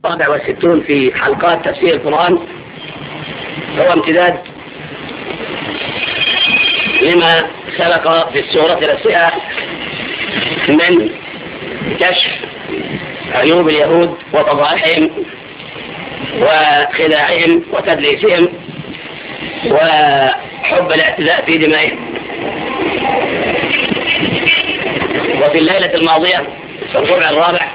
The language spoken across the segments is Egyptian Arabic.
رابع وستون في حلقات تفسير القرآن هو امتداد لما سبق في السورة نفسها من كشف عيوب اليهود وفضائحهم وخداعهم وتدليسهم وحب الاعتداء في دمائهم وفي الليلة الماضية في الربع الرابع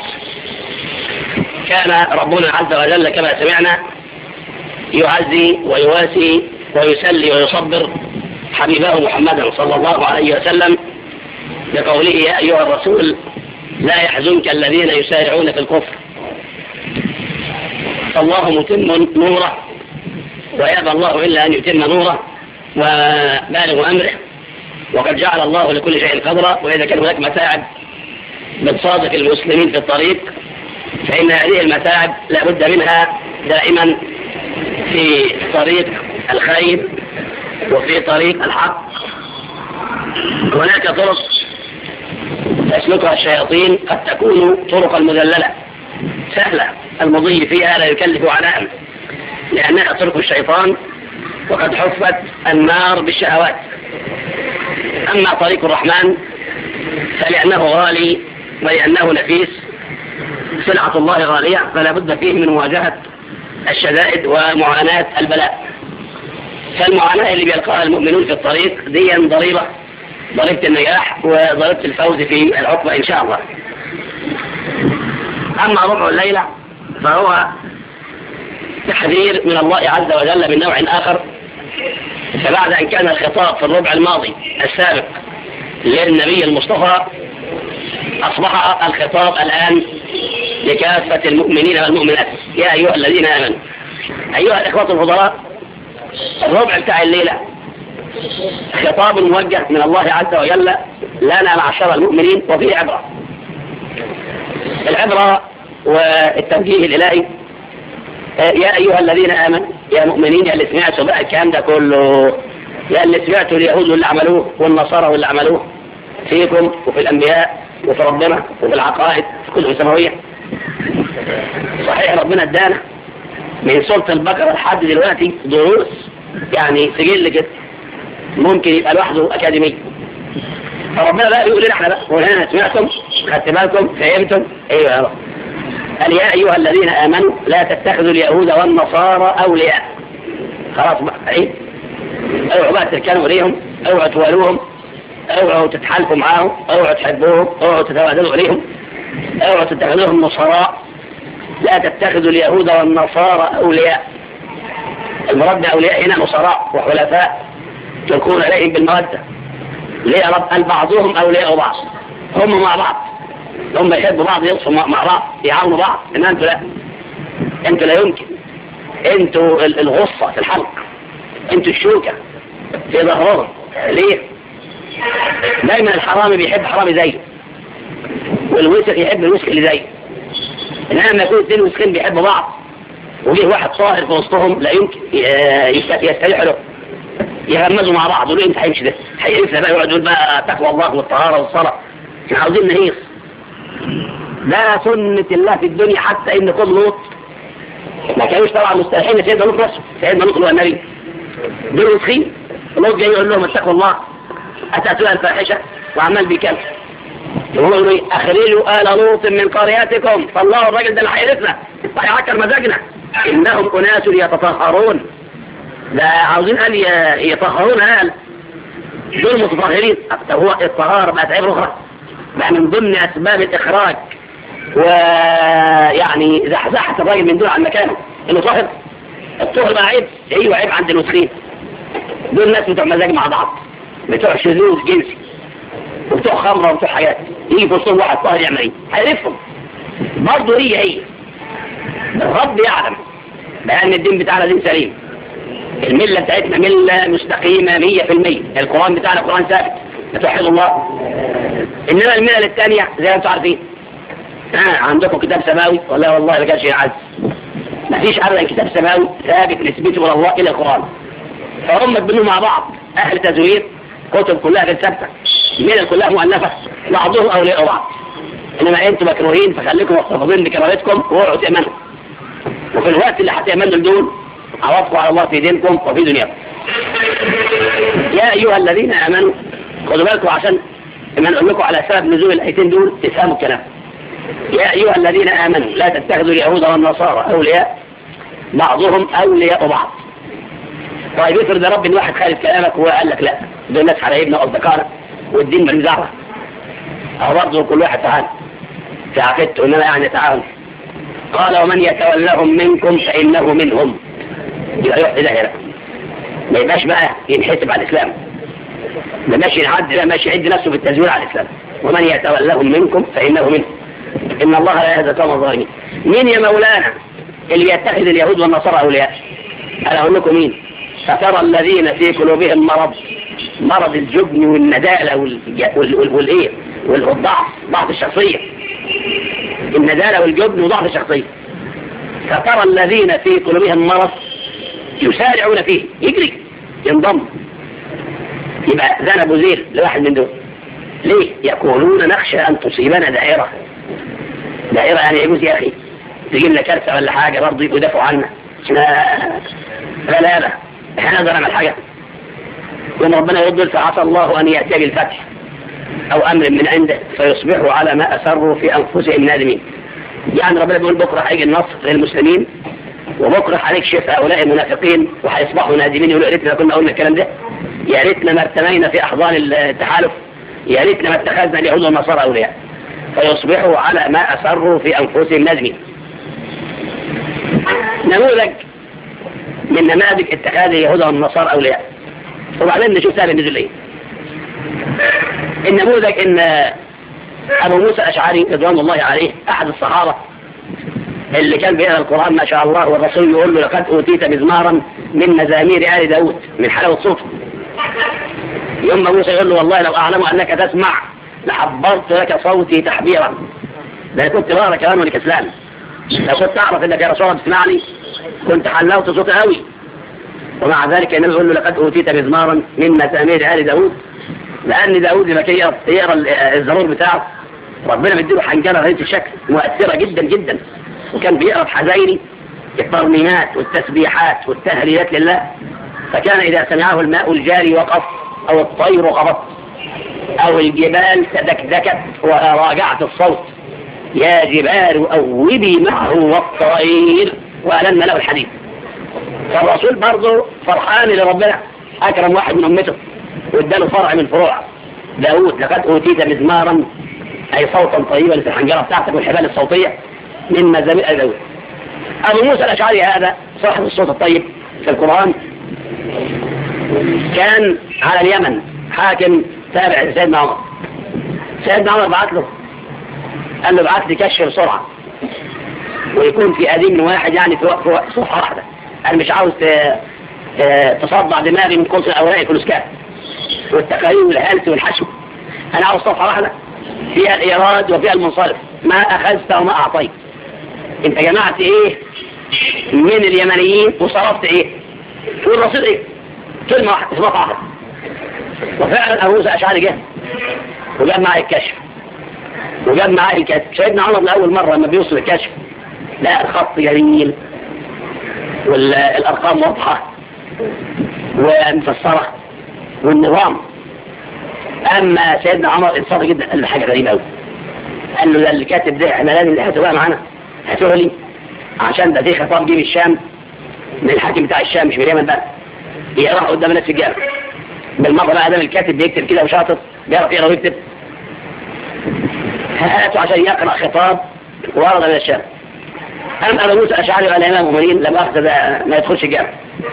كان ربنا عز وجل كما سمعنا يعزي ويواسي ويسلي ويصبر حبيبه محمدا صلى الله عليه وسلم بقوله يا أيها الرسول لا يحزنك الذين يسارعون في الكفر فالله متم نوره ويأبى الله إلا أن يتم نوره وبالغ أمره وقد جعل الله لكل شيء قدرا وإذا كان هناك متاعب بتصادف المسلمين في الطريق فإن هذه المتاعب لا بد منها دائما في طريق الخير وفي طريق الحق هناك طرق تسلكها الشياطين قد تكون طرقا مذللة سهلة المضي فيها لا يكلف عناء لأنها طرق الشيطان وقد حفت النار بالشهوات أما طريق الرحمن فلأنه غالي ولأنه نفيس سلعة الله غالية فلا بد فيه من مواجهة الشدائد ومعاناة البلاء فالمعاناة اللي بيلقاها المؤمنون في الطريق دي ضريبة ضريبة النجاح وضريبة الفوز في العقبة إن شاء الله أما ربع الليلة فهو تحذير من الله عز وجل من نوع آخر فبعد أن كان الخطاب في الربع الماضي السابق للنبي المصطفى أصبح الخطاب الآن لكافة المؤمنين والمؤمنات يا أيها الذين آمنوا أيها الإخوة الفضلاء الربع بتاع الليلة خطاب موجه من الله عز وجل لنا معشر المؤمنين وفيه عبرة العبرة والتوجيه الإلهي يا أيها الذين آمنوا يا مؤمنين يا اللي سمعتوا بقى الكلام ده كله يا اللي سمعتوا اليهود واللي عملوه والنصارى واللي عملوه فيكم وفي الأنبياء وفي ربنا وفي العقائد في كل سماوية صحيح ربنا ادانا من سورة البقرة لحد دلوقتي دروس يعني سجل كده ممكن يبقى لوحده أكاديمي فربنا بقى يقول لنا احنا بقى وهنا سمعتم خدت بالكم فهمتم ايوه يا رب قال يا أيها الذين آمنوا لا تتخذوا اليهود والنصارى أولياء خلاص بقى ايه اوعوا بقى تركنوا اليهم اوعوا توالوهم اوعوا تتحالفوا معاهم اوعوا تحبوهم اوعوا تتوادلوا عليهم اوعوا تتخذوهم نصراء لا تتخذوا اليهود والنصارى اولياء المراد باولياء هنا نصراء وحلفاء تلقون عليهم بالموده ليه يا رب قال بعضهم اولياء بعض هم مع بعض هم يحبوا بعض يوصوا مع بعض يعاونوا بعض انما انتوا لا انتوا لا يمكن انتوا الغصه في الحلق انتوا الشوكه في ظهرهم ليه دايما الحرامي بيحب حرامي زيه والوسخ يحب الوسخ اللي زيه انما لما يكون اثنين وسخين بيحبوا بعض وجه واحد طاهر في وسطهم لا يمكن يستريح له يغمزوا مع بعض يقولوا انت هيمشي ده هيقفل بقى يقعد يقول بقى تقوى الله والطهاره والصلاه احنا عاوزين نهيص لا سنة الله في الدنيا حتى ان كل لوط ما كانوش طبعا مستريحين سيدنا لوط نفسه سيدنا لوط هو النبي دول وسخين لوط جاي يقول لهم اتقوا الله أتأتون الفاحشة وعمال بيكلم يقولوا لي أخرجوا آل لوط من قرياتكم فالله الراجل ده اللي هيرثنا هيعكر مزاجنا إنهم أناس يتطهرون ده عاوزين قال يطهرون قال دول متطهرين طب هو الطهارة بقت عبر أخرى بقى من ضمن أسباب الإخراج ويعني زحزحة الراجل من دول عن مكانه إنه طاهر الطهر بقى عيب أيوه عيب عند المسلمين دول ناس بتوع مزاج مع بعض بتوع شذوذ جنسي وبتوع خمرة وبتوع حاجات يجي في وسطهم واحد طاهر يعمل ايه؟ هيلفهم برضه هي هي الرب يعلم بأن الدين بتاعنا دين سليم الملة بتاعتنا ملة مستقيمة مية في المية القرآن بتاعنا قرآن ثابت توحد الله إنما الملل الثانية زي ما انتم عارفين آه عندكم كتاب سماوي ولا والله ما كانش يعز ما فيش أبدا كتاب سماوي ثابت نسبته إلى الله إلى القرآن فهم بينهم مع بعض أهل تزوير كتب كلها غير ثابتة الملل كلها مؤلفة بعضهم أولياء بعض إنما أنتم مكروهين فخليكم محتفظين بكرامتكم واوعوا تأمنوا وفي الوقت اللي هتعملوا دول عوضكم على الله في دينكم وفي دنياكم يا أيها الذين آمنوا خدوا بالكم عشان لما نقول لكم على سبب نزول الآيتين دول تفهموا الكلام يا أيها الذين آمنوا لا تتخذوا اليهود والنصارى أولياء بعضهم أولياء بعض طيب افرض يا رب ان واحد خالف كلامك وقال لك لا دول ناس حبايبنا واصدقائنا والدين مالوش دعوه او برضه كل واحد تعالى في عقيدته انما يعني تعاون قال ومن يتولهم منكم فانه منهم يبقى يروح الى هنا ما يبقاش بقى ينحسب على الاسلام ما ماشي يعد لا ماشي يعد نفسه بالتزوير على الاسلام ومن يتولهم منكم فانه منهم ان الله لا يهدى القوم الظالمين مين يا مولانا اللي يتخذ اليهود والنصارى اولياء انا اقول لكم مين فترى الذين في قلوبهم مرض مرض الجبن والندالة والايه والضعف ضعف الشخصية الندالة والجبن وضعف الشخصية فترى الذين في قلوبهم مرض يسارعون فيه يجري ينضم يبقى ذنب زير لواحد من دول ليه يقولون نخشى ان تصيبنا دائرة دائرة يعني يجوز يا اخي تجيب لنا كارثة ولا حاجة برضه يبقوا يدافعوا عنا لا لا لا احنا نقدر نعمل حاجة يوم ربنا يضل فعسى الله أن يأتي بالفتح أو أمر من عنده فيصبحوا على ما أسروا في أنفسهم نادمين يعني ربنا بيقول بكرة هيجي النصر للمسلمين وبكرة هنكشف هؤلاء المنافقين وهيصبحوا نادمين يقولوا يا ريتنا كنا قلنا الكلام ده يا ريتنا ما ارتمينا في أحضان التحالف يا ريتنا ما اتخذنا اليهود والنصارى أولياء فيصبحوا على ما أسروا في أنفسهم نادمين نموذج من نماذج اتخاذ اليهود والنصارى أولياء وبعدين نشوف سهل نزل ايه النموذج ان ابو موسى الاشعري رضوان الله عليه احد الصحابة اللي كان بيقرا القرآن ما شاء الله والرسول يقول له لقد اوتيت مزمارا من مزامير آل داود من حلاوة صوته يوم موسى يقول له والله لو اعلم انك تسمع لحبرت لك صوتي تحبيرا ده كنت بقرا كمان وانا كسلان لو كنت اعرف انك يا رسول الله تسمعني كنت حلوت صوتي قوي ومع ذلك النبي يقول له لقد اوتيت مزمارا من مزامير ال داوود لان داوود لما كان يقرا الزمور بتاعه ربنا مديله حنجره غريبه الشكل مؤثره جدا جدا وكان بيقرا بحزيني الترنيمات والتسبيحات والتهليلات لله فكان اذا سمعه الماء الجاري وقف او الطير غبط او الجبال تدكدكت وراجعت الصوت يا جبال اوبي معه والطير والن له الحديد فالرسول برضه فرحان لربنا أكرم واحد من أمته واداله فرع من فروع داود لقد أوتيت مزمارا أي صوتا طيبا في الحنجرة بتاعتك والحبال الصوتية من مزامير داود أبو موسى الأشعري هذا صاحب الصوت الطيب في القرآن كان على اليمن حاكم تابع لسيدنا عمر سيدنا عمر بعت له قال له ابعت لي كشف بسرعة ويكون في قديم واحد يعني في وقت صفحة واحدة انا مش عاوز تصدع دماغي من كتر الاوراق الكلوسكات والتقارير والهلس والحشو انا عاوز صفحه واحده فيها الايراد وفيها المنصرف ما اخذت وما اعطيت انت جمعت ايه من اليمنيين وصرفت ايه والرصيد ايه كلمه واحده صفحه واحده وفعلا ابو موسى اشعري جه وجاب معاه الكشف وجاب معاه الكشف سيدنا عمر لاول مره لما بيوصل الكشف لا الخط جميل والأرقام واضحة ومفسرة والنظام أما سيدنا عمر انصر جدا قال له حاجة غريبة أوي قال له ده اللي كاتب ده احنا لازم نحته بقى معانا هاتوه لي عشان ده دي خطاب جه من الشام من الحاكم بتاع الشام مش من اليمن بقى يقرا قدام الناس في الجامع بالمرة بقى ده الكاتب بيكتب كده وشاطر بيعرف يقرا ويكتب هاته عشان يقرا خطاب ورد من الشام أم أبا موسى الأشعري قال إمام المؤمنين لم أخذ ما يدخلش الجامع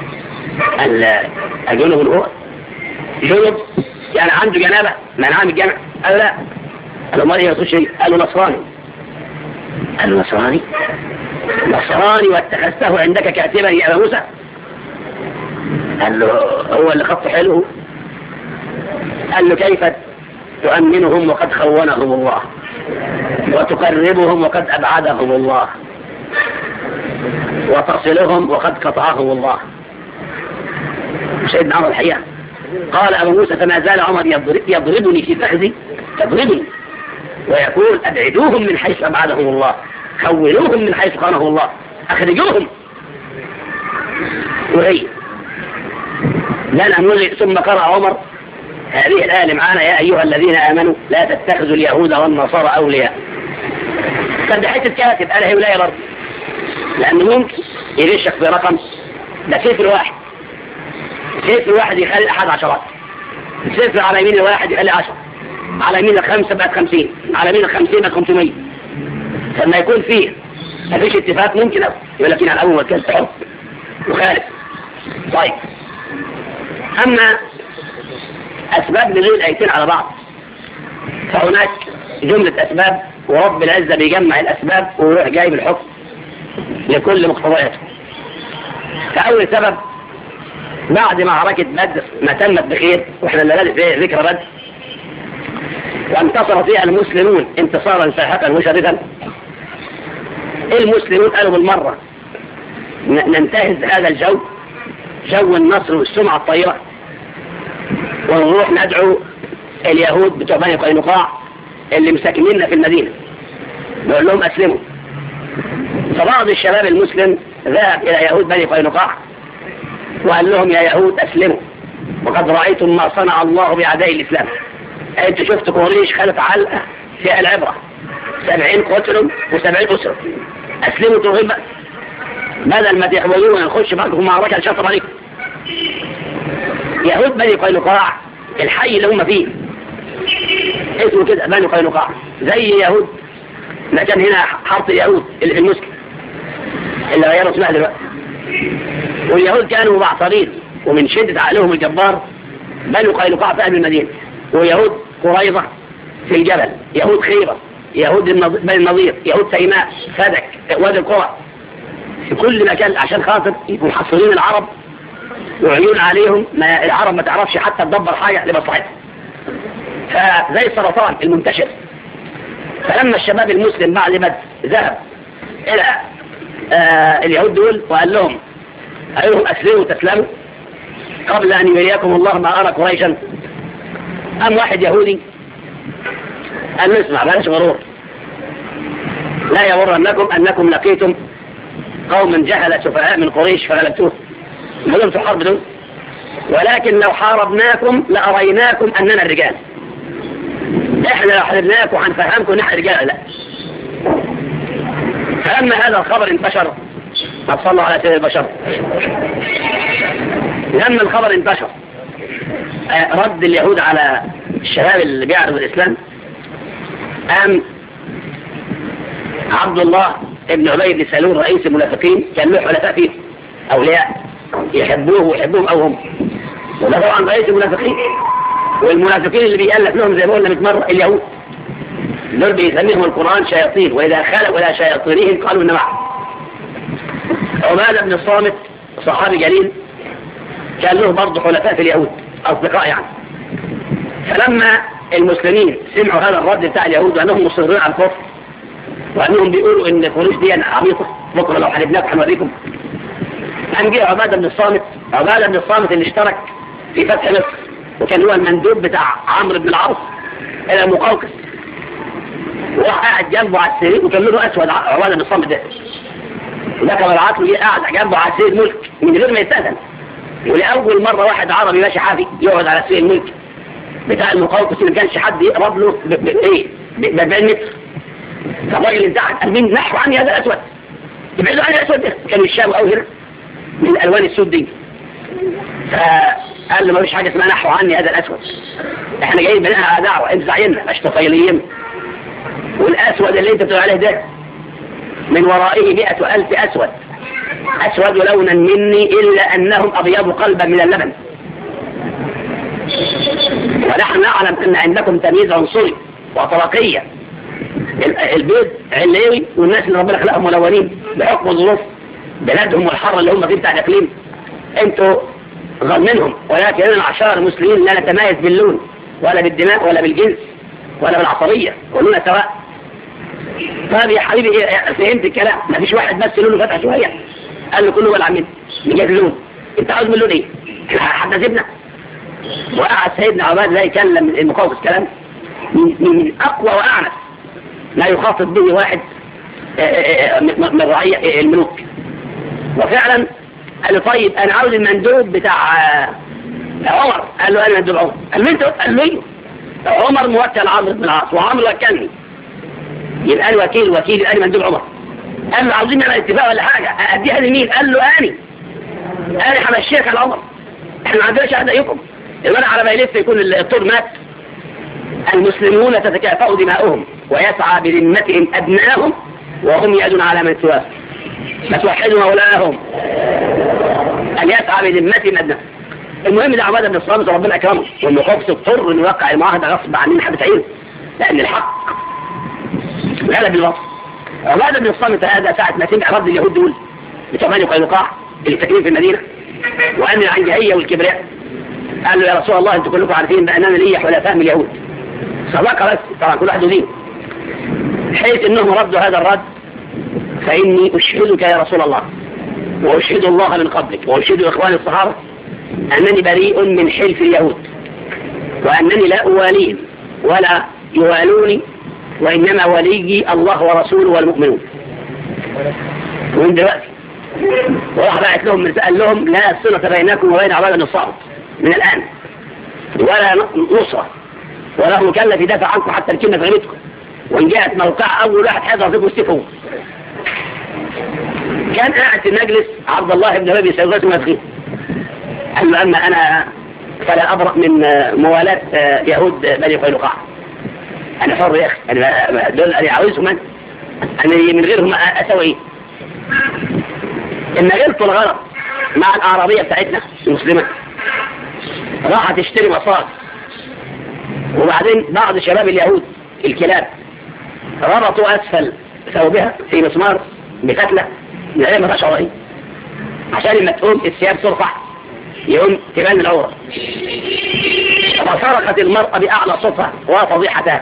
الجنوب الأول جنوب يعني عنده جنابة منعاه من الجامع قال لا قال له ما يدخلش قال له نصراني قال له نصراني نصراني واتخذته عندك كاتبا يا أبا موسى قال له هو اللي خط حلو قال له كيف تؤمنهم وقد خونهم الله وتقربهم وقد أبعدهم الله وتصلهم وقد قطعهم الله سيدنا عمر الحقيقة قال أبو موسى فما زال عمر يضرب يضربني في فخذي يضربني ويقول أبعدوهم من حيث أبعدهم الله خولوهم من حيث خانهم الله اخرجوهم وهي لنا نلغي ثم قرأ عمر هذه الآية معانا يا أيها الذين آمنوا لا تتخذوا اليهود والنصارى أولياء كان ده حتة كاتب قال هي ولاية برضه لأنه ممكن يغشك في رقم ده صفر واحد صفر واحد يخلي أحد عشرات صفر على يمين الواحد يخلي عشر على يمين الخمسة بقت خمسين على يمين الخمسين بقت خمسمية لما يكون فيه مفيش اتفاق ممكن أو يقول لك على الأول كذا حب مخالف طيب أما أسباب نزول الآيتين على بعض فهناك جملة أسباب ورب العزة بيجمع الأسباب ويروح جايب الحكم لكل مقتضياته فأول سبب بعد معركة بدر ما تمت بخير واحنا اللي بادئ فيها ذكر بدر وانتصر فيها المسلمون انتصارا ساحقا مشرفا المسلمون قالوا بالمرة ننتهز هذا الجو جو النصر والسمعة الطيبة ونروح ندعو اليهود بتوع بني قينقاع اللي مساكنيننا في المدينة نقول لهم أسلموا فبعض الشباب المسلم ذهب إلى يهود بني قينقاع وقال لهم يا يهود أسلموا وقد رأيتم ما صنع الله بأعداء الإسلام أنتوا شفتوا قريش خلت علقة في العبرة سبعين قتلوا وسبعين أسرة أسلموا ترغب بدل ما تحولون نخش معكم معركة الشطر عليكم يهود بني قينقاع الحي اللي هم فيه اسمه كده بني قينقاع زي يهود ما كان هنا حرط اليهود اللي في المسك اللي غيروا اسمها دلوقتي واليهود كانوا معصرين ومن شدة عقلهم الجبار بني قينقاع في قلب المدينة ويهود قريظة في الجبل يهود خيبر يهود بني النظير يهود سيناء فدك وادي القرى في كل مكان عشان خاطر يبقوا محصرين العرب وعيون عليهم ما العرب ما تعرفش حتى تدبر حاجة لمصلحتها فزي السرطان المنتشر فلما الشباب المسلم بعد ما ذهب إلى آه اليهود دول وقال لهم أيهم أسلموا تسلموا قبل أن يريكم الله ما أرى قريشا أم واحد يهودي قال نسمع بلاش غرور لا يغرنكم أنكم لقيتم قوم جهل سفهاء من قريش فغلبتوه هذول في الحرب دول ولكن لو حاربناكم لأريناكم أننا الرجال احنا لو حاربناكم هنفهمكم ان احنا رجال لا فلما هذا الخبر انتشر ما صلوا على سيد البشر لما الخبر انتشر رد اليهود على الشباب اللي بيعرض الإسلام قام عبد الله ابن عبي بن سلول رئيس المنافقين كان له حلفاء فيه أولياء يحبوه ويحبوهم أو هم وده طبعا رئيس المنافقين والمنافقين اللي بيألف لهم زي ما قلنا 100 مرة اليهود دول بيسميهم القرآن شياطين وإذا خلقوا إلى شياطينهم قالوا إن معه عبادة بن الصامت صحابي جليل كان له برضه حلفاء في اليهود أصدقاء يعني فلما المسلمين سمعوا هذا الرد بتاع اليهود وأنهم مصرين على الكفر وأنهم بيقولوا إن قريش دي عبيطة بكرة لو حلبناكم هنوريكم قام جه عبادة بن الصامت عبادة بن الصامت اللي اشترك في فتح مصر وكان هو المندوب بتاع عمرو بن العاص إلى مقوقس وراح قاعد جنبه على السرير وكان له أسود عبادة بن الصامت ده وده كان العاص جه قاعد جنبه على سرير الملك من غير ما يستأذن ولأول مرة واحد عربي ماشي حافي يقعد على سرير الملك بتاع المقوقس اللي ما كانش حد يقرب له بايه ب 40 متر فالراجل انتحر قال مين نحو عني هذا الاسود ابعدوا عني الاسود ده كان الشام او هنا من الالوان السود دي فقال له ما فيش حاجه اسمها نحو عني هذا الاسود احنا جايين بناء دعوه انت زعينا مش طفيليين والاسود اللي انت بتقول عليه ده من ورائه مئة ألف أسود أسود لونا مني إلا أنهم أبيض قلبا من اللبن ونحن نعلم أن عندكم تمييز عنصري وطرقية البيض علوي والناس اللي ربنا خلقهم ملونين بحكم ظروف بلادهم والحر اللي هم فيه بتاع الاقليم انتوا ظالمينهم ولكن انا عشار المسلمين لا نتميز باللون ولا بالدماء ولا بالجنس ولا بالعصبية كلنا سواء طيب يا حبيبي إيه فهمت الكلام ما فيش واحد بس لونه فتح شوية قال له كله ولا عمين من جهة اللون انت عاوز من لون ايه حتى سيبنا وقعد سيدنا عباد لا يكلم المقاومة كلام من, من اقوى واعنف لا يخاطب به واحد من رعية الملوك وفعلا قال له طيب انا عاوز المندوب بتاع آه، عمر قال له انا مندوب عمر قال له انت قال له ايوه عمر موكل عمرو بن العاص وعمرو وكلني يبقى انا وكيل وكيل يبقى انا مندوب عمر قال له عاوزين نعمل اتفاق ولا حاجه اديها لمين قال له اني انا همشيك على عمر احنا ما عندناش احد زيكم الولد على ما يلف يكون الطور مات المسلمون تتكافأ دماؤهم ويسعى بذمتهم أبنائهم وهم يدون على من سواه فتوحدوا مولاهم أن يسعى بذمتهم أبنائهم المهم ده عبادة بن الصامت ربنا أكرمه والنقابس اضطر أن يوقع المعاهدة غصب عننا حبة عين لأن الحق غلب الوصف عبادة بن الصامت هذا ساعة ما سمع رد اليهود دول بتوع بني قينقاع اللي ساكنين في المدينة وأن العنجهية والكبرياء قال له يا رسول الله انتم كلكم عارفين بأننا لي حلفاء من اليهود صدقة بس طبعا كل واحد دين حيث انهم ردوا هذا الرد فإني أشهدك يا رسول الله وأشهد الله من قبلك وأشهد إخواني الصحابة أنني بريء من حلف اليهود وأنني لا أواليهم ولا يوالوني وإنما وليي الله ورسوله والمؤمنون ومن دلوقتي وراح بعت لهم من قال لهم لا صلة بينكم وبين عباد الصامت من الآن ولا نصرة ولا مكلف يدافع عنكم حتى الكلمة في غيبتكم وإن جاءت موقع أول واحد حيضر فيكم السيف كان قاعد في المجلس عبد الله بن أبي سيدات المدخين قال له أما أنا فلا أبرأ من موالاة يهود بني قينقاع أنا حر يا أخي أنا دول أنا عاوزهم أنا أنا من غيرهم أسوي إيه إن غلط الغلط مع الأعرابية بتاعتنا المسلمة راح تشتري مصاص وبعدين بعض شباب اليهود الكلاب ربطوا أسفل ثوبها في مسمار بفتلة من غير ما تشعر ايه عشان لما تقوم الثياب ترفع يقوم تبان العورة فصرخت المرأة بأعلى صوتها وفضيحتها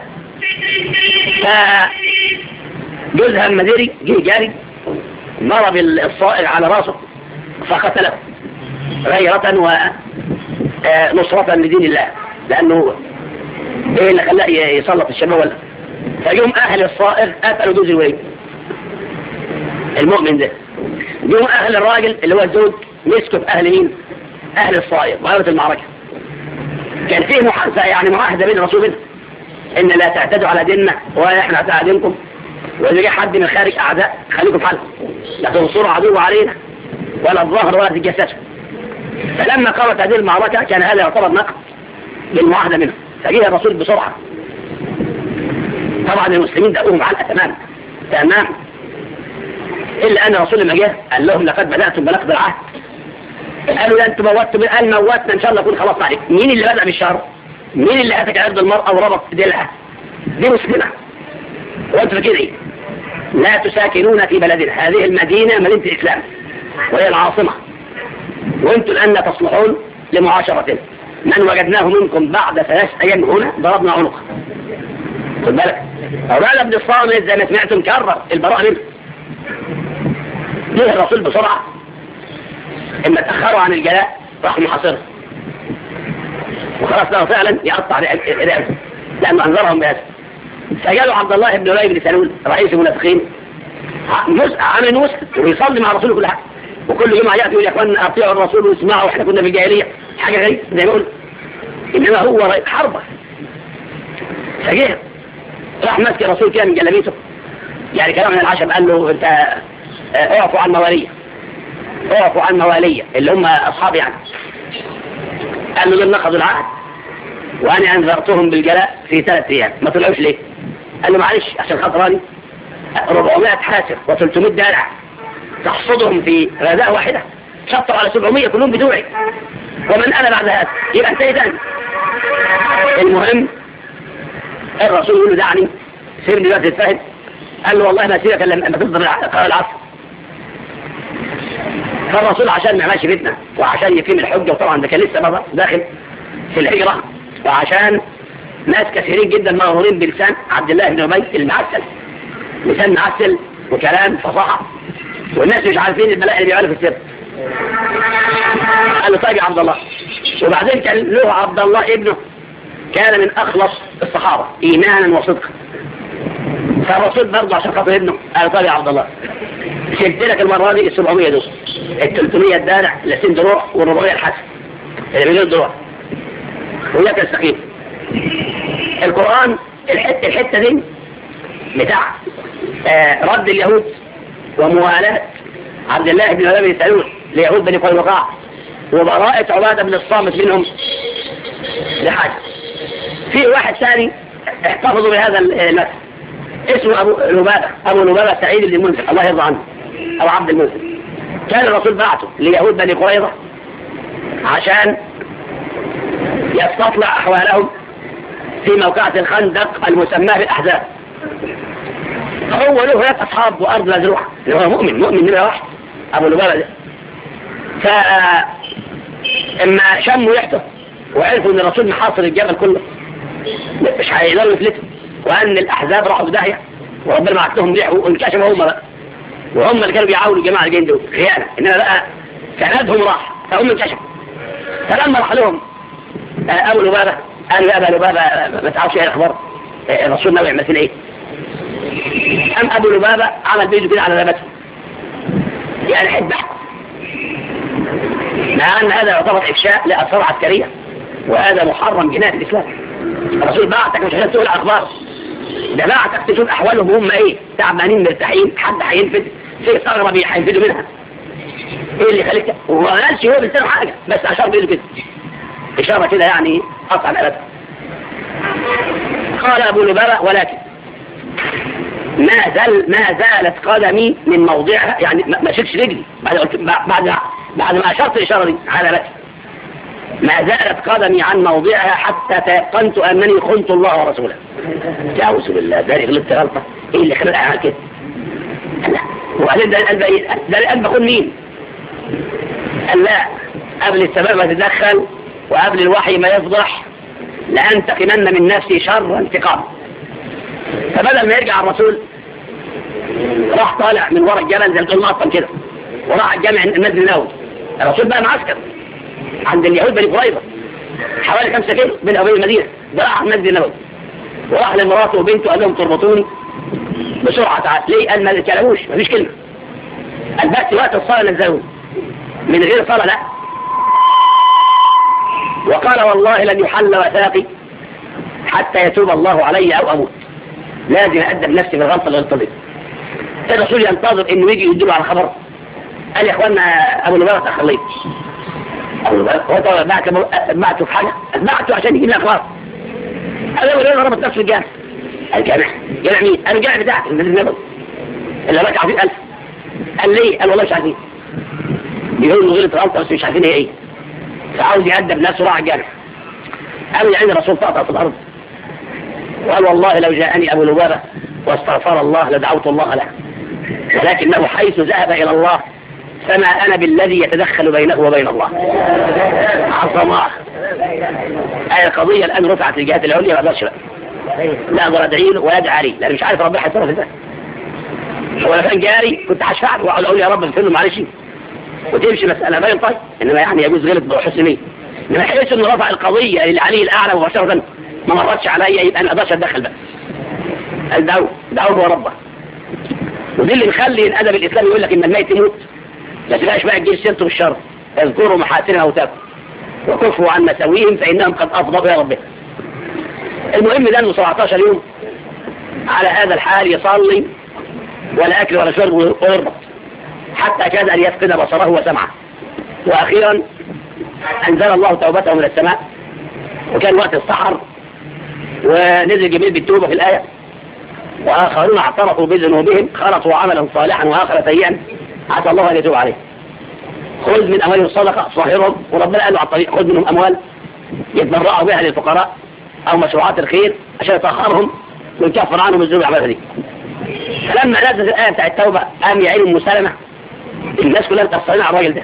فجوزها المديري جه جاري ضرب الصائغ على راسه فقتله غيرة ونصرة لدين الله لأنه ايه اللي خلاه يسلط الشباب ولا فيوم اهل الصائغ قتلوا جوز الوليد المؤمن ده يوم اهل الراجل اللي هو الزوج مسكوا في اهل مين اهل الصائغ وقامت المعركة كان فيه محادثة يعني معاهدة بين رسول الله ان لا تعتدوا على ديننا ولا احنا على دينكم واذا جه حد من الخارج اعداء خليكم في حالكم لا تنصروا عدو علينا ولا الظهر ولا تتجسسوا فلما قامت هذه المعركة كان هذا يعتبر نقد للمعاهدة منه فجه الرسول بسرعة طبعا المسلمين دقوهم علقة تمام تمام إلا أن الرسول لما جه قال لهم لقد بدأتم بنقض العهد قالوا لا انتم موتوا قال موتنا ان شاء الله يكون خلاص عليك مين اللي بدأ بالشر مين اللي هتك عرض المرأة وربط ديلها دي مسلمة وانتم كده ايه لا تساكنون في بلدنا هذه المدينة مدينة الإسلام وهي العاصمة وانتم الآن تصلحون لمعاشرتنا من وجدناه منكم بعد ثلاث أيام هنا ضربنا عنقه خد بالك عبادة بن الصامت زي ما سمعتم كرر البراءة منه جه الرسول بسرعة اما تأخروا عن الجلاء راحوا محاصره وخلاص له فعلا يقطع رئاسه لأنه أنذرهم بهذا فجاله عبد الله بن أبي بن سلول رئيس المنافقين عامل مسلم ويصلي مع الرسول كل حاجة وكل جمعة يأتي يقول يا اخوانا أطيعوا الرسول واسمعوا احنا كنا في الجاهلية حاجة غريبة زي ما يقول إنما هو حربة فجه راح ماسك الرسول كده من جلابيته يعني كلام من العشب قال له انت اعفوا عن موالية اعفوا عن موالية اللي هم اصحاب يعني قال له دول نقضوا العهد وانا انذرتهم بالجلاء في ثلاث ايام ما طلعوش ليه قال له معلش عشان خاطراني 400 حاسر و300 دارع تحصدهم في غذاء واحدة شطر على 700 كلهم بدوعي ومن انا بعد هذا يبقى انتهي ثاني المهم الرسول يقول له دعني سيبني دلوقتي تتفاهم قال له والله ما سيبك الا لما تفضل قرار العصر فالرسول عشان ما ماشي بيتنا وعشان يقيم الحجه وطبعا ده كان لسه بابا داخل في الهجره وعشان ناس كثيرين جدا مغرورين بلسان عبد الله بن ابي المعسل لسان معسل وكلام فصاحه والناس مش عارفين البلاء اللي بيعمله في السر قال له طيب يا عبد الله وبعدين كان له عبد الله ابنه كان من أخلص الصحابة إيمانا وصدقا فالرسول برضه عشان خاطر ابنه قال طيب يا عبد الله شلت لك المرة دي ال 700 دول ال 300 الدارع ال 60 دروع وال 400 الحسن المليون دروع وياك تستقيم القرآن الحتة الحتة دي بتاع آه رد اليهود وموالاة عبد الله بن أبي بن سلول ليهود بني قينقاع وبراءة عبادة بن الصامت منهم لحاجة في واحد ثاني احتفظوا بهذا المثل اسمه أبو لبابة أبو لبابة سعيد بن المنذر الله يرضى عنه أو عبد المنذر كان الرسول بعته ليهود بني قريظة عشان يستطلع أحوالهم في موقعة الخندق المسماه بالأحزاب هو له ثلاث أصحاب وأرض مزروعة اللي هو مؤمن مؤمن نمرة واحد أبو لبابة ده فإما شموا ريحته وعرفوا إن الرسول محاصر الجبل كله مش هيقدروا يفلتوا وأن الأحزاب راحوا في داهية وربنا بعت لهم ريح وانكشفوا هم بقى وهم اللي كانوا بيعاونوا الجماعة الجين دول خيانة إنما بقى سندهم راح فهم انكشفوا فلما راح لهم أبو لبابة قالوا يا أبا لبابة ما تعرفش إيه الأخبار الرسول ناوي يعمل فينا إيه أم أبو لبابة عمل بيده كده على رقبته يعني حد بحث مع أن هذا يعتبر إفشاء لأسرار عسكرية وهذا محرم جناء الإسلام الرسول بعتك مش عشان تقول أخبار ده بعتك تشوف أحوالهم هم إيه تعبانين مرتاحين حد هينفد في ثغرة هينفدوا منها إيه اللي خليك وما قالش هو بلسانه حاجة بس أشار بيده كده إشارة كده يعني قطع الأبد قال أبو لبابة ولكن ما زال ما زالت قدمي من موضعها يعني ما شلتش رجلي بعد قلت بعد بعد ما اشرت الاشاره دي على بس ما زالت قدمي عن موضعها حتى تيقنت انني خنت الله ورسوله اعوذ بالله ده غلطت غلطه ايه اللي خلاني اعمل كده لا وبعدين ده القلب ايه ده القلب اخون مين قال لا قبل السماء ما تتدخل وقبل الوحي ما يفضح لأنتقمن من نفسي شر انتقام فبدل ما يرجع الرسول راح طالع من ورا الجبل زي الطول مقطم كده وراح الجامع المسجد النبوي الرسول بقى معسكر عند اليهود بني قريظه حوالي 5 كيلو بين ابي المدينه ده راح المسجد النبوي وراح لمراته وبنته قال لهم تربطوني بسرعه تعال ليه قال ما تكلموش مفيش كلمه قال بس وقت الصلاه نزلوا من غير صلاه لا وقال والله لن يحل وثاقي حتى يتوب الله علي او اموت لازم أدب نفسي في الغلطة اللي غلطت الرسول ينتظر انه يجي يدله على خبر قال يا اخوانا ابو لبابة تخليت ابو لبابة هو طبعا بعت بعته في حاجة بعته عشان يجيب لي اخبار قال ابو لبابة ربط نفسه في الجامع الجامع جامع مين؟ قال الجامع بتاعك المسجد النبوي اللي ركع فيه ألف قال ليه؟ قال والله مش عارفين بيقولوا انه غلط غلطة بس مش عارفين هي ايه فعاوز يأدب نفسه راح الجامع قال يعني الرسول طاطا في الارض وقال والله لو جاءني أبو لبابة واستغفر الله لدعوت الله له ولكنه حيث ذهب إلى الله فما أنا بالذي يتدخل بينه وبين الله عظماء هذه القضية الآن رفعت الجهات العليا ما أقدرش بقى لا أقدر أدعي له ولا أدعي عليه لأن مش عارف ربنا هيتصرف ازاي هو لو كان جاري كنت هشفع له وأقول أقول يا رب اغفر له معلش وتمشي مسألة باين طيب إنما يعني يجوز غلط بحسن نية إنما حيث إنه رفع القضية للعلي الأعلى مباشرة ما مرتش عليا يبقى انا اقدرش اتدخل بقى الدعوة دعوة هو ربه ودي اللي مخلي الادب الاسلامي يقول لك ان الميت يموت لا تبقاش بقى تجيب سيرته بالشر اذكروا محاسن موتاكم وكفوا عن مساويهم فانهم قد افضلوا الى ربهم المهم ده انه 17 يوم على هذا الحال يصلي ولا اكل ولا شرب ويربط حتى كاد ان يفقد بصره وسمعه واخيرا انزل الله توبته من السماء وكان وقت السحر ونزل جبريل بالتوبة في الآية وآخرون اعترفوا بذنوبهم خلطوا عملا صالحا وآخر سيئا عسى الله أن يتوب عليه خذ من أموالهم صدقة صاهرهم وربنا قال له على الطريق خذ منهم أموال يتبرعوا بها للفقراء أو مشروعات الخير عشان يطهرهم ويكفر عنهم الذنوب العمالة دي فلما نزلت الآية بتاع التوبة قام يعين أم سلمة الناس كلها متأثرين على الراجل ده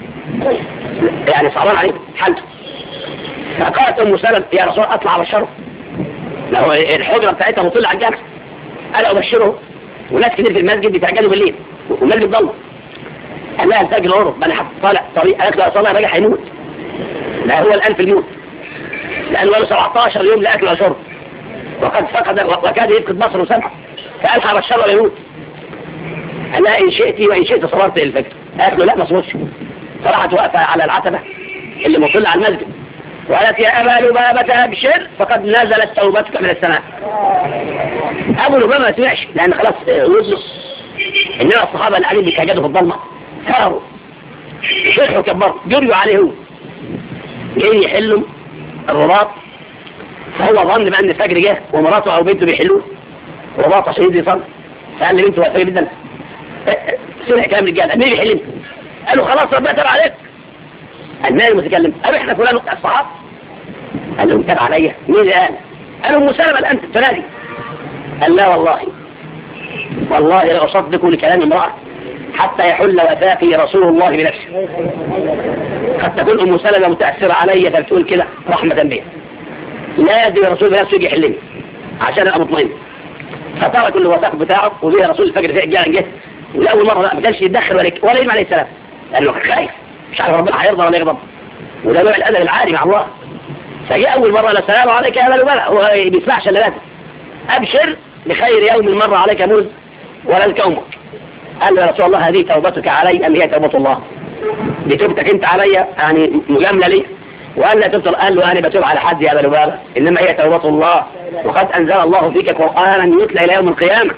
يعني صعبان عليه حالته فقالت أم سلمة يا رسول أطلع على الشرف لو الحجرة بتاعتها مطلع على الجامع قال أبشره وناس كتير في المسجد بيتعجلوا بالليل والمسجد ضل قال لها الفجر الغرب ما انا طالع طريق قالت له صلاه الراجل هيموت لا هو الان في الموت لانه له 17 يوم لا اكل ولا شرب وقد فقد وكاد يفقد بصره وسمعه فقال هبشره ولا يموت قال لها إن شئت وإن شئت صبرت الفجر قالت له لا ما صبرتش فراحت واقفة على العتبة اللي مطلة على المسجد وقالت يا أبا لبابة أبشر فقد نزلت توبتك من السماء أبو لبابة ما سمعش لأن خلاص وصلوا إنما الصحابة اللي قاعدين بيتهجدوا في الضلمة فروا فرحوا كبروا جريوا عليه هو جايين يحلوا الرباط فهو ظن بأن الفجر جه ومراته أو بنته بيحلوه رباط عشان ينزل يصلي فقال لي بنته وقفه جدا سمع كلام الرجال مين بيحلم قالوا خلاص ربنا تابع عليك قال مين المتكلم قالوا احنا فلان الصحاب قال لهم تابع عليا مين اللي قال قالوا ام سلمة الان تنادي قال لا والله والله لا اصدق لكلام امرأة حتى يحل وفاقي رسول الله بنفسه قد تكون ام سلمة متأثرة علي فبتقول كده رحمة بي لازم الرسول بنفسه يجي يحلني عشان ابقى مطمئن فترك الوثاق بتاعه وبيها رسول الفجر في جاء جه ولاول مره ما كانش يتدخل ولا ولا يجمع عليه السلام لانه خايف مش عارف ربنا هيرضى ولا يغضب وده نوع الادب العالي مع الله فجاء اول مره السلام عليك يا بلو بلا هو ما بيسمعش الا لازم ابشر بخير يوم مر عليك موز ولا الكومك قال له يا رسول الله هذه توبتك علي ام هي توبه الله دي توبتك انت علي يعني مجامله لي وقال لا تبطل قال له انا بتوب على حد يا ابا لبابه انما هي توبه الله وقد انزل الله فيك قرانا يتلى الى يوم القيامه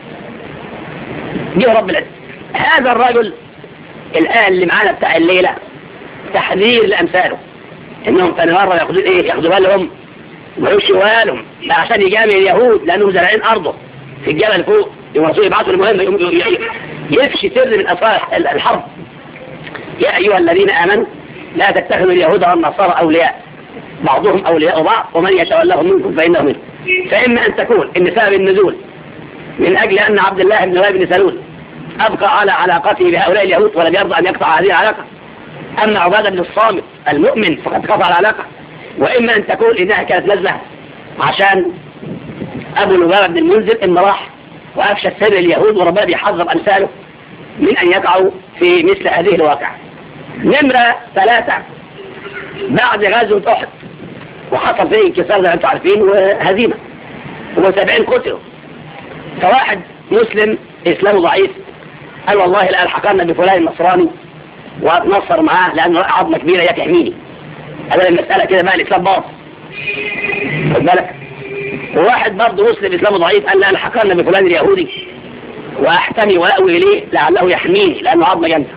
جه رب العزه هذا الرجل الان اللي معانا بتاع الليله تحذير لامثاله انهم كانوا مره ياخذوا ايه ياخذوا بالهم ويمشوا بالهم عشان يجامل اليهود لانهم زارعين ارضه في الجبل فوق يوم الرسول يبعثوا المهم يفشي سر من اسرار الحرب يا ايها الذين امنوا لا تتخذوا اليهود والنصارى أولياء بعضهم أولياء بعض ومن يتولهم منكم فإنه منه فإما أن تكون إن سبب النزول من أجل أن عبد الله بن وهب بن سلول أبقى على علاقته بهؤلاء اليهود ولم يرضى أن يقطع هذه العلاقة أما عبادة بن الصامت المؤمن فقد قطع العلاقة وإما أن تكون إنها كانت نزلة عشان أبو لبابة بن المنذر إن راح وأفشى سر اليهود وربنا بيحذر أمثاله من أن يقعوا في مثل هذه الواقعة نمرة ثلاثة بعد غزوة أحد وحصل فيه انكسار زي ما انتم عارفين وهزيمة وسبعين قتلوا فواحد مسلم إسلامه ضعيف قال والله لا ألحقنا بفلان النصراني وأتنصر معاه لأنه عظمة كبيرة يا تحميني هذا المسألة كده بقى الإسلام باظ خد بالك وواحد برضه مسلم إسلامه ضعيف قال لا ألحقنا بفلان اليهودي وأحتمي وأوي إليه لعله يحميني لأنه عظمة جامدة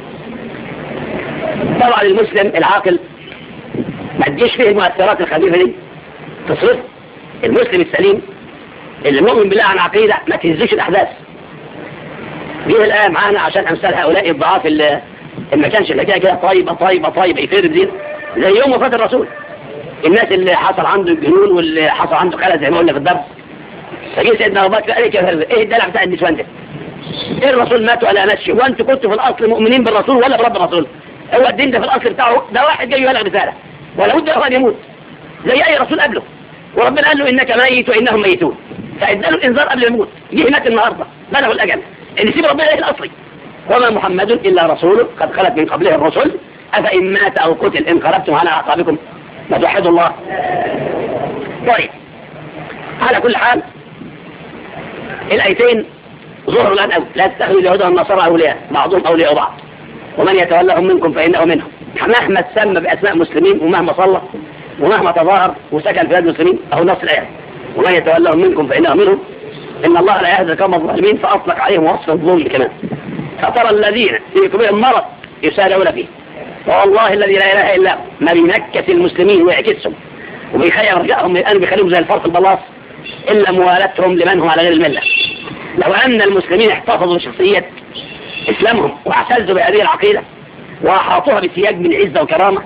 طبعا المسلم العاقل ما تجيش فيه المؤثرات الخفيفة دي تصرف المسلم السليم اللي مؤمن بالله عن عقيدة ما تهزش الأحداث جه الآن معانا عشان أمثال هؤلاء الضعاف اللي ما كانش الحكاية كده طيبة طيبة طيبة يفير بدين زي يوم وفاة الرسول الناس اللي حصل عنده جنون واللي حصل عنده خلل زي ما قلنا في الدرس فجه سيدنا أبو بكر قال لك ايه الدلع بتاع النسوان ده؟ ايه الرسول مات ولا مشي وانتوا كنتوا في الأصل مؤمنين بالرسول ولا برب الرسول؟ هو الدين ده في الأصل بتاعه ده واحد جاي يبلغ رسالة ولا بد له أن يموت زي أي رسول قبله وربنا قال له إنك ميت وإنهم ميتون فإداله الإنذار قبل الموت جه مات النهاردة بلغوا الأجل اللي سيب ربنا إيه الأصلي وما محمد إلا رسول قد خلت من قبله الرسل أفإن مات أو قتل انقلبتم على أعقابكم ما توحدوا الله طيب على كل حال الآيتين ظهروا الآن أول لا تتخذوا اليهود والنصارى أولياء بعضهم أولياء بعض ومن يتولهم منكم فإنه منهم مهما تسمى بأسماء مسلمين ومهما صلى ومهما تظاهر وسكن في بلاد المسلمين أو نص الآية ومن يتولهم منكم فإنه منهم إن الله لا يهدي القوم الظالمين فأطلق عليهم وصف الظلم كمان فترى الذين في قلوبهم مرض يسارعون فيه والله الذي لا إله إلا هو ما بينكت المسلمين ويعكسهم وبيخير رجائهم من الآن بيخليهم زي الفرق البلاص إلا موالاتهم لمن هم على غير الملة لو أن المسلمين احتفظوا بشخصية إسلامهم واعتزوا بهذه العقيدة وأحاطوها بسياج من عزة وكرامة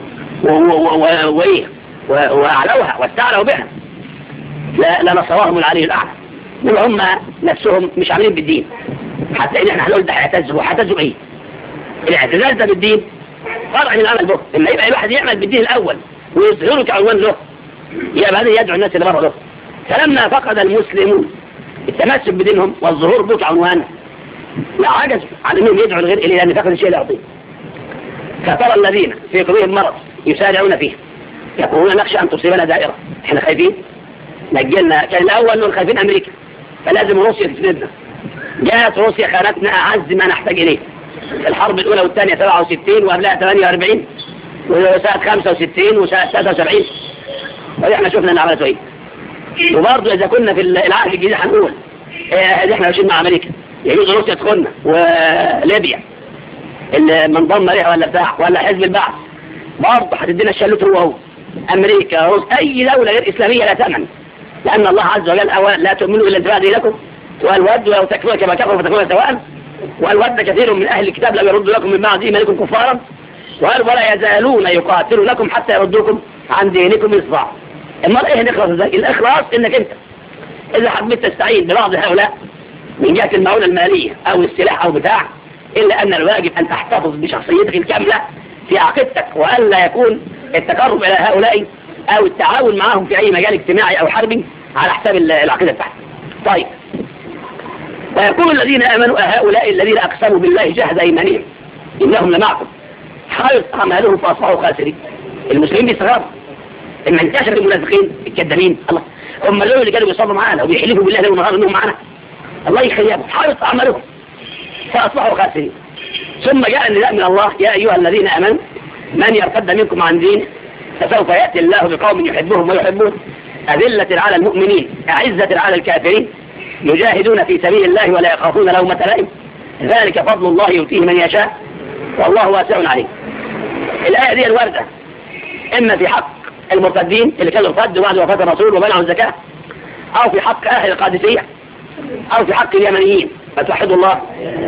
وإيه وأعلوها واستعلوا بها لنصرهم العلي الأعلى دول هم نفسهم مش عاملين بالدين حتى إن احنا هنقول ده هيعتزوا هيعتزوا إيه؟ الاعتزاز ده بالدين فرع من العمل به لما يبقى الواحد يعمل بالدين الأول ويظهره كعنوان له يبقى هذا يدعو الناس اللي بره له فلما فقد المسلمون التمسك بدينهم والظهور به كعنوان لا عجزوا عن انهم يدعوا الغير اليه لان فقد الشيء العظيم فترى الذين في قلوبهم مرض يسارعون فيه يقولون نخشى ان تصيبنا دائره احنا خايفين نجلنا كان الاول نقول خايفين امريكا فلازم روسيا تسندنا جاءت روسيا خانتنا أعز ما نحتاج إليه في الحرب الأولى والثانية 67 وقبلها 48 وسنة 65 وسنة 73 واحنا شفنا اللي عملته ايه وبرضه اذا كنا في العهد الجديد هنقول إيه احنا ماشيين مع امريكا يجوز روسيا تدخلنا وليبيا اللي منضم ليها ولا بتاع ولا حزب البعث برضه هتدينا الشلوت هو هو امريكا روسيا اي دوله غير اسلاميه لا تامن لان الله عز وجل اولا لا تؤمنوا الا انتباه لكم والود لو تكفرون كما كفروا فتكونون سواء والود كثير من اهل الكتاب لم يردوا لكم من بعد ايمانكم كفارا وقال ولا يزالون يقاتلونكم حتى يردوكم عن دينكم يصبع امال ايه نخلص ازاي الاخلاص انك انت اذا حبيت تستعين ببعض هؤلاء من جهة المعونة المالية او السلاح او بتاع الا ان الواجب ان تحتفظ بشخصيتك الكاملة في عقيدتك والا يكون التقرب الى هؤلاء او التعاون معهم في اي مجال اجتماعي او حربي على حساب العقيدة بتاعتك طيب ويقول الذين امنوا هؤلاء الذين اقسموا بالله جهد ايمانهم انهم لمعكم حارس اعمالهم فاصبحوا خاسرين المسلمين بيستغربوا لما انتشر المنافقين الكذابين الله هم دول اللي كانوا بيصلوا معانا وبيحلفوا بالله ليل ونهار انهم معانا الله يخيبهم حارس اعمالهم فاصبحوا خاسرين ثم جاء النداء من الله يا ايها الذين امنوا من يرتد منكم عن دينه فسوف ياتي الله بقوم يحبهم ويحبون أذلة على المؤمنين أعزة على الكافرين يجاهدون في سبيل الله ولا يخافون لومة لائم ذلك فضل الله يؤتيه من يشاء والله واسع عليم الآية دي الواردة إما في حق المرتدين اللي كانوا ارتدوا بعد وفاة الرسول ومنعوا الزكاة أو في حق أهل القادسية أو في حق اليمنيين فتوحدوا الله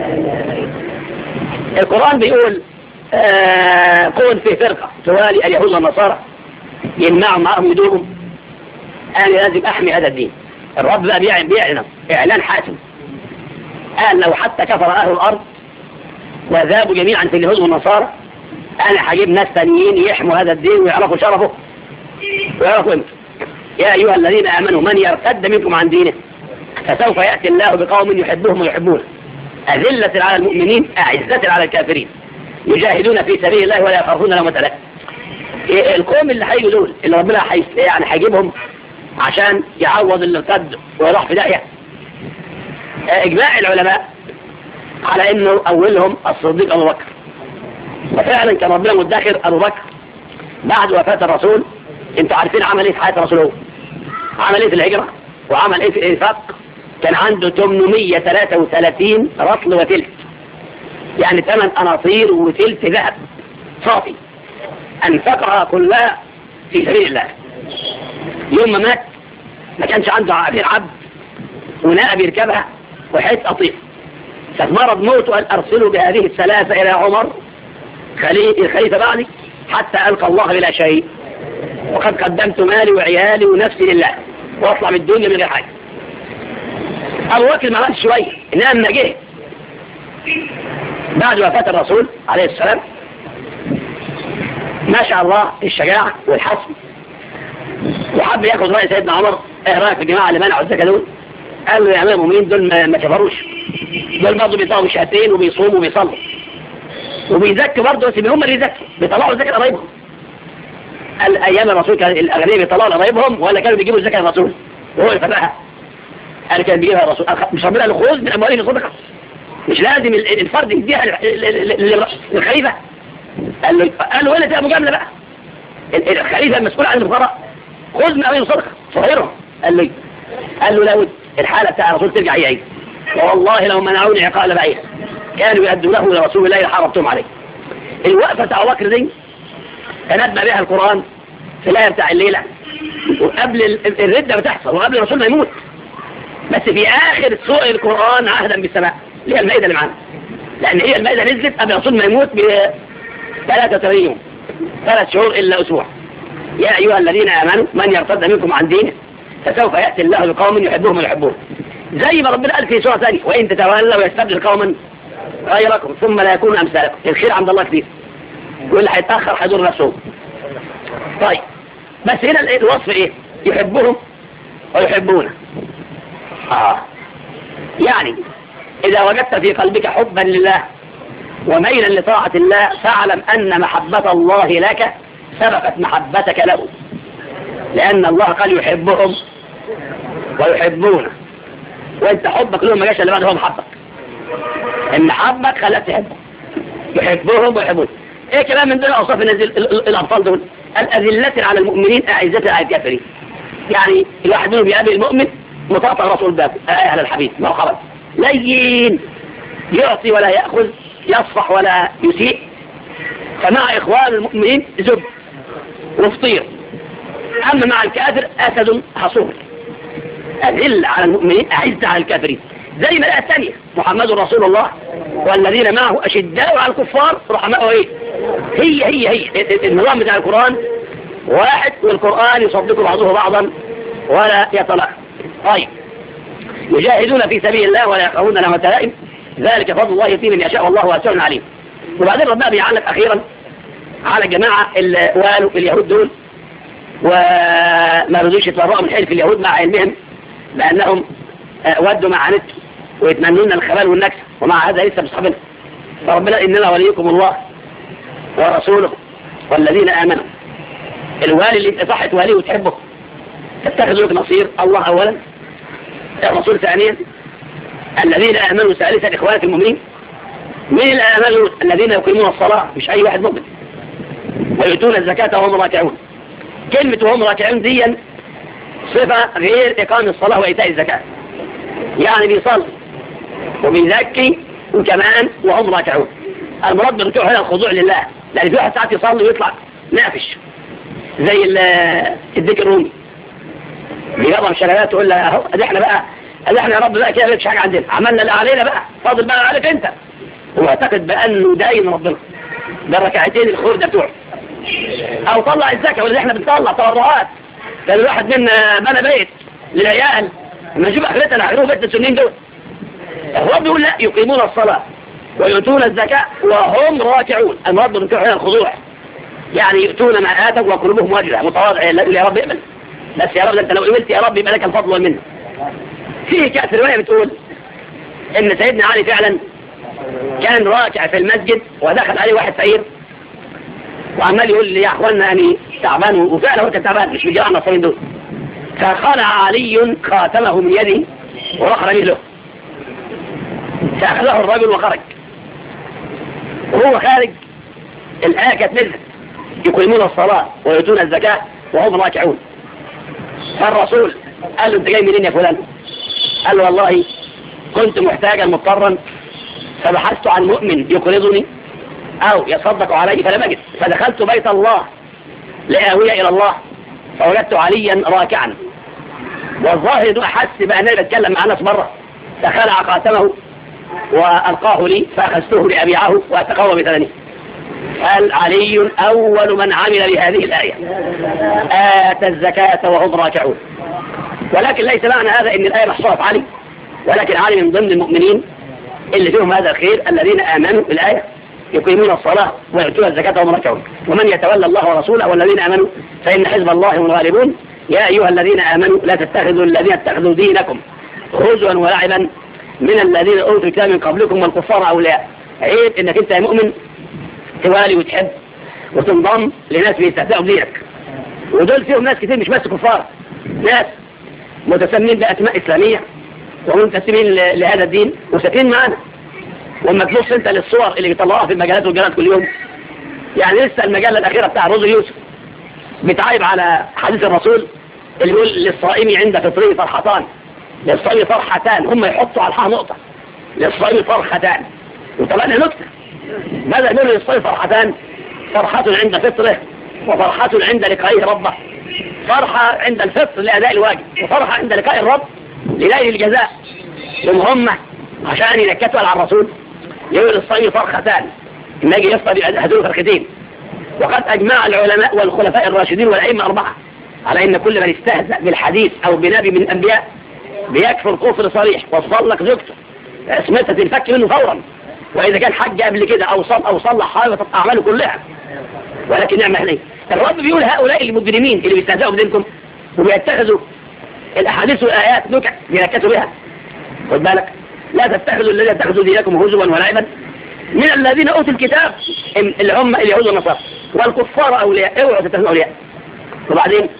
القرآن بيقول آه كون في فرقة توالي اليهود والنصارى يجمعوا معهم يدوهم أنا لازم أحمي هذا الدين الرب بقى بيعلن, بيعلن إعلان حاسم قال لو حتى كفر أهل الأرض وذابوا جميعا في اليهود والنصارى أنا هجيب ناس ثانيين يحموا هذا الدين ويعرفوا شرفه ويعرفوا قيمته يا أيها الذين آمنوا من يرتد منكم عن دينه فسوف يأتي الله بقوم يحبهم ويحبونه أذلة على المؤمنين أعزة على الكافرين يجاهدون في سبيل الله ولا يخافون لومة لائم القوم اللي هيجوا دول اللي ربنا حيث يعني هيجيبهم عشان يعوض اللي ارتد ويروح في داهيه اجماع العلماء على انه اولهم الصديق ابو بكر وفعلا كان ربنا مدخر ابو بكر بعد وفاه الرسول انتوا عارفين عمل ايه في حياه الرسول هو عمل ايه في الهجره وعمل ايه في الانفاق كان عنده 833 رطل وتلت يعني ثمان اناصير وتلت ذهب صافي انفقها كلها في سبيل الله يوم ما مات ما كانش عنده عبير عبد وناء بيركبها وحيث أطيق فمرض موته قال أرسلوا بهذه الثلاثة إلى عمر الخليفة بعدي حتى ألقى الله بلا شيء وقد قدمت مالي وعيالي ونفسي لله واطلع من الدنيا من غير حاجة أبو بكر ما ماتش شوية إنما لما جه بعد وفاة الرسول عليه السلام ما شاء الله الشجاعة والحسم وحب ياخد رأي سيدنا عمر ايه رأيك في الجماعة اللي منعوا الزكاة دول قال له يا امام المؤمنين دول ما, ما كفروش دول برضه بيطلعوا شهادتين وبيصوموا وبيصلوا وبيزكوا برضه بس هم اللي بيزكوا بيطلعوا زكاة قرايبهم قال ايام الرسول كان الاغنياء بيطلعوا قرايبهم ولا كانوا بيجيبوا الزكاة للرسول وهو اللي فرقها قال كان بيجيبها الرسول مش ربنا قال خذ من اموالهم صدقة مش لازم الفرد يديها للخليفة قال له قال له ولا تبقى مجاملة بقى الخليفة المسؤول عن الفقراء خذ من أمين صدقة صغيرهم قال لي قال له لو الحالة بتاع الرسول ترجع هي عيد والله لو منعوني عقال بعيد كانوا يؤدونه لرسول الله لحربتهم عليه الوقفة بتاع بكر دي تنبأ بها القرآن في الآية بتاع الليلة وقبل الردة بتحصل وقبل الرسول ما يموت بس في آخر سوء القرآن عهدا بالسماء اللي هي المائدة اللي معانا لأن هي المائدة نزلت قبل الرسول ما يموت ب 83 يوم ثلاث شهور إلا أسبوع يا أيها الذين آمنوا من يرتد منكم عن دينه فسوف يأتي الله بقوم يحبهم ويحبون زي ما ربنا قال في سورة ثانية وإن تتولوا يستبدل قوما غيركم ثم لا يكون أمثالكم الخير عند الله كثير واللي هيتأخر هيضر نفسه طيب بس هنا الوصف إيه يحبهم ويحبونه آه يعني إذا وجدت في قلبك حبا لله وميلا لطاعة الله فاعلم أن محبة الله لك سبقت محبتك له لأن الله قال يحبهم ويحبونه وانت حبك لهم ما جاش الا بعد هو محبك ان حبك خلاك تحبه يحبهم ويحبون ايه كمان من دول اوصاف الناس ال- ال- الابطال دول الاذلة على المؤمنين اعزة على الكافرين يعني الواحد منهم يقابل المؤمن مطاطع رسول باب آه اهل الحبيب مرحبا لين يعطي ولا ياخذ يصفح ولا يسيء فمع اخوان المؤمنين زب وفطير اما مع الكافر اسد حصور أذل على المؤمنين أعز على الكافرين زي ما الآية الثانية محمد رسول الله والذين معه أشداء على الكفار رحماء إيه هي هي هي النظام بتاع القرآن واحد والقرآن يصدق بعضه بعضا ولا يطلع طيب يجاهدون في سبيل الله ولا يخافون لهم تلائم ذلك فضل الله يؤتيه من يشاء والله واسع عليم وبعدين ربنا بيعلق أخيرا على الجماعة اللي والوا اليهود دول وما رضوش يتبرؤوا من حلف اليهود مع علمهم بأنهم آه، ودوا مع عنت ويتمنون الخبال والنكسة ومع هذا لسه بصحبنا فربنا إننا وليكم الله ورسوله والذين آمنوا الوالي اللي انت صح تواليه وتحبه تتخذ لك نصير الله أولا الرسول ثانيا الذين آمنوا ثالثا إخوانك المؤمنين من الآمنوا الذين يقيمون الصلاة مش أي واحد مؤمن ويؤتون الزكاة وهم راكعون كلمة وهم راكعون دي صفة غير إقام الصلاة وإيتاء الزكاة يعني بيصلي وبيزكي وكمان وهم راكعون المراد بالركوع هنا الخضوع لله لأن في واحد ساعات يصلي ويطلع نافش زي ال- الذكر الرومي بيقرا الشغلات تقول له اهو ادي احنا بقى ادي احنا يا رب بقى كده مفيش حاجه عندنا عملنا اللي علينا بقى فاضل بقى عليك انت ويعتقد بانه داين ربنا ده الركعتين الخردة بتوعه او طلع الزكاه واللي احنا بنطلع تبرعات كان الواحد منا بنى بيت للعيال لما نشوف اخرتنا نعرفه بيت السنين دول الرب يقول لا يقيمون الصلاه ويؤتون الزكاه وهم راكعون المراد بالركوع هنا الخضوع يعني يؤتون ما اتوا وقلوبهم وجله متواضع يقول يا رب اقبل بس يا رب ده انت لو قبلت يا رب يبقى لك الفضل والمنه فيه كأس رواية بتقول ان سيدنا علي فعلا كان راكع في المسجد ودخل عليه واحد فقير وعمال يقول لي يا اخوانا اني تعبان وفعلا هو كان تعبان مش بيجي النصرين دول فخلع علي خاتمه من يده وراح رميه له فاخذه الرجل وخرج وهو خارج الآية كانت نزلت يقيمون الصلاة ويؤتون الزكاة وهم راكعون فالرسول قال له انت جاي منين يا فلان قال له والله كنت محتاجا مضطرا فبحثت عن مؤمن يقرضني او يصدق علي فلم اجد فدخلت بيت الله لآوية الى الله فوجدت عليا راكعا والظاهر انه حس بانني بتكلم مع ناس بره فخلع خاتمه والقاه لي فاخذته لابيعه واتقوى بثمنه قال علي أول من عمل بهذه الآية آتى الزكاة وهم راكعون ولكن ليس معنى هذا أن الآية محصورة في علي ولكن علي من ضمن المؤمنين اللي فيهم هذا الخير الذين آمنوا بالآية يقيمون الصلاة ويؤتون الزكاة وهم راكعون ومن يتولى الله ورسوله والذين آمنوا فإن حزب الله هم الغالبون يا أيها الذين آمنوا لا تتخذوا الذين اتخذوا دينكم هزوا ولعبا من الذين أوتوا الكتاب من قبلكم والكفار أولياء عيب إنك أنت يا مؤمن توالي وتحب وتنضم لناس بيستهزئوا بدينك ودول فيهم ناس كتير مش بس كفار ناس متسمين بأسماء إسلامية ومنتسبين ل- لهذا الدين وساكنين معانا وما تبص انت للصور اللي بيطلعوها في المجلات والجرائد كل يوم يعني لسه المجلة الأخيرة بتاع رز يوسف بتعايب على حديث الرسول اللي بيقول للصائم عند فطره فرحتان للصائم فرحتان هم يحطوا على الحاء نقطة للصائم فرحتان وطلعنا نكتة ماذا يقول للصائم فرحتان فرحة عند فطره وفرحة عند لقائه ربه فرحة عند الفطر لأداء الواجب وفرحة عند لقاء الرب لنيل الجزاء ثم هم عشان ينكتوا على الرسول يقول للصائم فرختان لما يجي يفطر هدول فرختين وقد أجمع العلماء والخلفاء الراشدين والأئمة أربعة على أن كل من استهزأ بالحديث أو بنبي من الأنبياء بيكفر كفر صريح وتطلق زوجته اسمتها تنفك منه فورا وإذا كان حج قبل كده أو صل أو صلح حاجة أعماله كلها ولكن نعمة عليه الرب بيقول هؤلاء المجرمين اللي بيستهزئوا بدينكم وبيتخذوا الأحاديث والآيات نكع بيركزوا بها خد بالك لا تتخذوا الذين اتخذوا دينكم هزوا ولعبا من الذين أوتوا الكتاب اللي هم اليهود والنصارى والكفار أولياء اوعوا تتخذوا أولياء وبعدين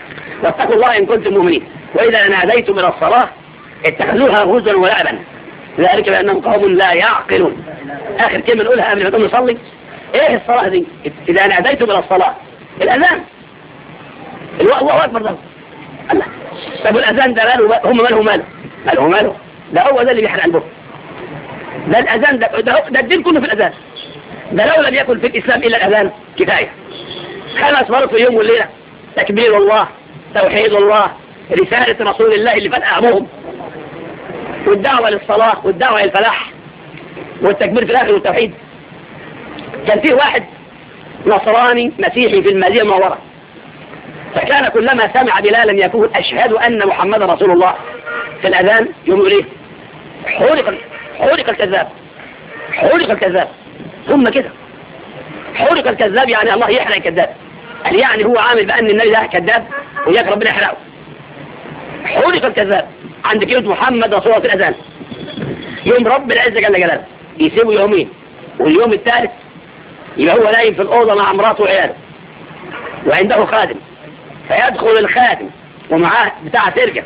واتقوا الله إن كنتم مؤمنين وإذا ناديتم إلى الصلاة اتخذوها هزوا ولعبا ذلك بأنهم قوم لا يعقلون آخر كلمة نقولها قبل ما نقوم نصلي إيه الصلاة دي إذا ناديتم إلى الصلاة الأذان الله أكبر ده الله طب الأذان ده ماله هم ماله ماله ماله ماله ده هو ده اللي بيحرق قلبه ده الأذان ده ده, ده الدين كله في الأذان ده لو لم يكن في الإسلام إلا الأذان كفاية خمس مرات في اليوم والليلة تكبير الله توحيد الله رسالة رسول الله اللي فتح أبوهم والدعوة للصلاة والدعوة للفلاح والتكبير في الآخر والتوحيد كان فيه واحد نصراني مسيحي في المدينة المنورة فكان كلما سمع بلالا يقول أشهد أن محمد رسول الله في الأذان يقول إيه حرق حرق الكذاب حرق الكذاب ثم كده حرق الكذاب يعني الله يحرق الكذاب قال يعني هو عامل بأن النبي ده كذاب وياك ربنا يحرقه حرق الكذاب عند كلمة محمد رسول الله في الأذان يوم رب العزة جل جلاله يسيبه يومين واليوم الثالث يبقى هو نايم في الأوضة مع مراته وعياله وعنده خادم فيدخل الخادم ومعاه بتاع سرجة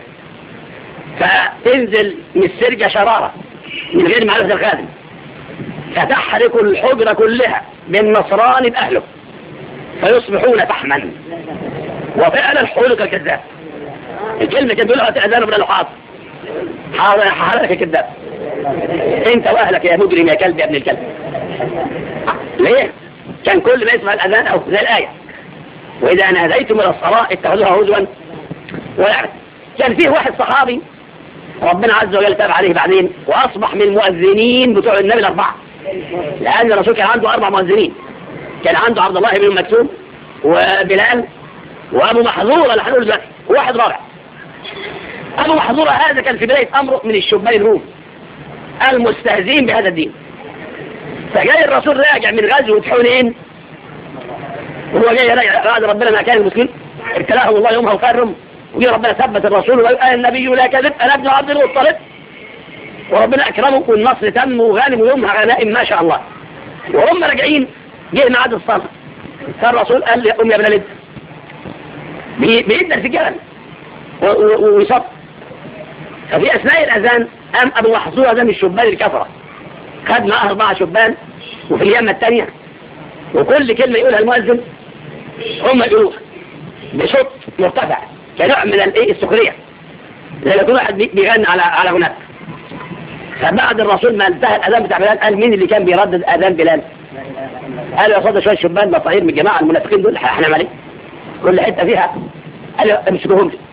فتنزل من السرجة شرارة من غير معرفة الخادم فتحرق الحجرة كلها بالنصران بأهله فيصبحون فحما وفعلا حرق الكذاب الكلمة كان بيقولها تأذان من الحاط حضرتك كذاب انت واهلك يا مجرم يا كلب يا ابن الكلب ليه كان كل ما يسمع الاذان او زي الايه واذا ناديتم الى الصلاه اتخذوها هزوا ولعبا كان فيه واحد صحابي ربنا عز وجل تاب عليه بعدين واصبح من المؤذنين بتوع النبي الاربعه لان الرسول كان عنده اربع مؤذنين كان عنده عبد الله بن مكتوم وبلال وابو محظور اللي هنقول دلوقتي وواحد رابع ابو محظور هذا كان في بدايه امره من الشبان الروم المستهزئين بهذا الدين فجاي الرسول راجع من غزوة حنين وهو جاي راجع بعد ربنا ما كان المسلمين ابتلاهم الله يومها وفرهم وجي ربنا ثبت الرسول وقال النبي لا كذب انا ابن عبد المطلب وربنا اكرمه والنصر تم وغانم يومها غنائم ما شاء الله وهم راجعين جه ميعاد الصلاه فالرسول قال لي ام يا ابن لد بيدنا الرجال ويصف ففي اثناء الاذان قام ابو محظوره ده من الشبان الكفره خد معاه اربعه شبان وفي اليمه الثانيه وكل كلمه يقولها المؤذن هم يقولوها بصوت مرتفع كنوع من الايه السخريه زي لو كل واحد بيغني على على هناك فبعد الرسول ما انتهى الاذان بتاع بلال قال مين اللي كان بيردد اذان بلال قالوا يا صدى شويه شبان بطاير من الجماعه المنافقين دول احنا عمل كل حته فيها قالوا امسكوهم